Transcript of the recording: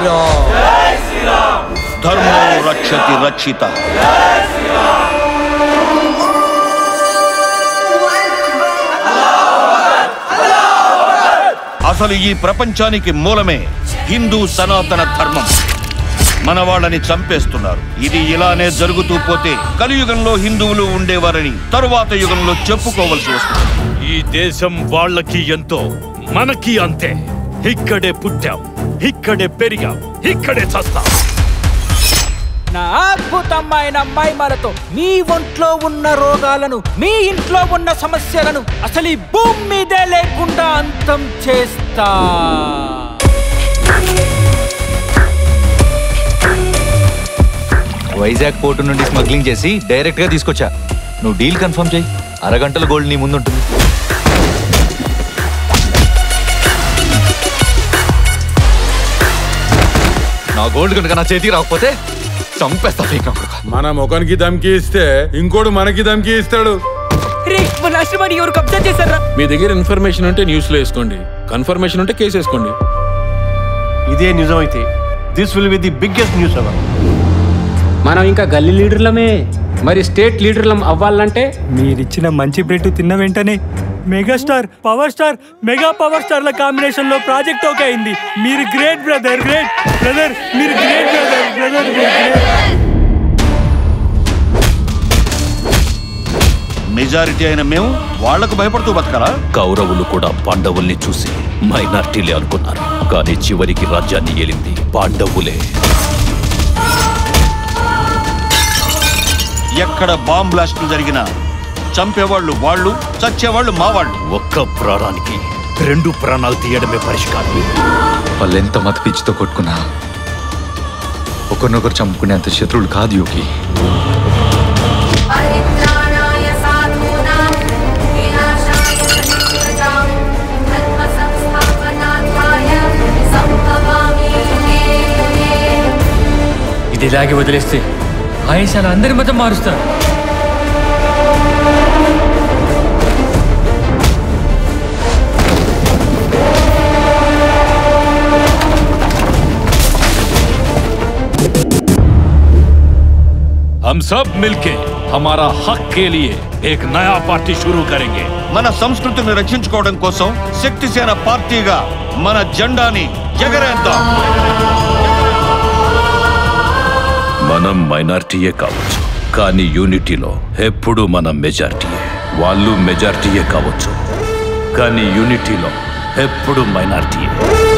శ్రీరామ్ ధర్మో రక్షతి రక్షిత అసలు ఈ ప్రపంచానికి మూలమే హిందూ సనాతన ధర్మం మన వాళ్ళని చంపేస్తున్నారు ఇది ఇలానే జరుగుతూ పోతే కలియుగంలో హిందువులు ఉండేవారని తరువాత యుగంలో చెప్పుకోవలసి వస్తుంది ఈ దేశం వాళ్ళకి ఎంతో మనకి అంతే ఇక్కడే పుట్టాం ఇక్కడే పెరిగాం ఇక్కడే చస్తాం నా అద్భుతమైన మైమలతో మీ ఒంట్లో ఉన్న రోగాలను మీ ఇంట్లో ఉన్న సమస్యలను అసలు ఈ భూమి మీదే లేకుండా అంతం చేస్తా వైజాగ్ పోర్టు నుండి స్మగ్లింగ్ చేసి డైరెక్ట్ గా తీసుకొచ్చా నువ్వు డీల్ కన్ఫర్మ్ చేయి అరగంటల గోల్డ్ నీ ముందుంటుంది నా గోల్డ్ కనుక నా చేతికి రాకపోతే చంపేస్తా ఫేక్ నా కొడుకు. మన ముఖానికి ధమ్కి ఇస్తే ఇంకోడు మనకి ధమ్కి ఇస్తాడు రే మన ఆశ్రమాన్ని ఎవరు కబ్జా చేశారా మీ దగ్గర ఇన్ఫర్మేషన్ ఉంటే న్యూస్ లో వేసుకోండి కన్ఫర్మేషన్ ఉంటే కేసు వేసుకోండి ఇదే నిజమైతే this will be the biggest news hour మనం ఇంకా గల్లీ లీడర్లమే మరి స్టేట్ లీడర్లం అవ్వాలంటే మీరిచ్చిన మంచి బ్రెడ్ తిన్న వెంటనే megastar power star mega power స్టార్ల కాంబినేషన్ లో ప్రాజెక్ట్ ఓకే అయింది మీరు గ్రేట్ బ్రదర్ గ్రేట్ బ్రదర్ మీరు గ్రేట్ బ్రదర్ బ్రదర్ మెజారిటీ అయిన మేము వాళ్లకు భయపడుతూ బతకాలా కౌరవులు కూడా పాండవుల్ని చూసి మైనార్టీలే అనుకున్నారు కానీ చివరికి రాజ్యాన్ని ఏలింది పాండవులే ఎక్కడ బాంబ్ బ్లాస్టులు జరిగినా చంపేవాళ్ళు వాళ్ళు చచ్చేవాళ్ళు మా వాళ్ళు ఒక్క ప్రాణానికి రెండు ప్రాణాలు తీయడమే పరిష్కారం వాళ్ళు ఎంత మత పిచ్చితో కొట్టుకున్నా ఒకరినొకరు చంపుకునేంత శత్రువులు కాదు యోగి परित्राणाय साधूनां विनाशाय प्रजां धर्मसंस्थापनार्थाय सम्भवामि युगे युगे ఇది ఇలాగే వదిలేస్తే ఆయేషాలు అందరి మతం మారుస్తారు हम सब मिलके हमारा हक के लिए एक नया पार्टी शुरू करेंगे మన సంస్కృతిని రక్షించుకోవడం కోసం శక్తిసేన పార్టీగా మన జెండాని ఎగరేద్దాం మనం మైనార్టీయే కావచ్చు కానీ యూనిటీలో ఎప్పుడు మనం మెజార్టీయే వాళ్ళు మెజార్టీయే కావచ్చు కానీ యూనిటీలో ఎప్పుడు మైనార్టీయే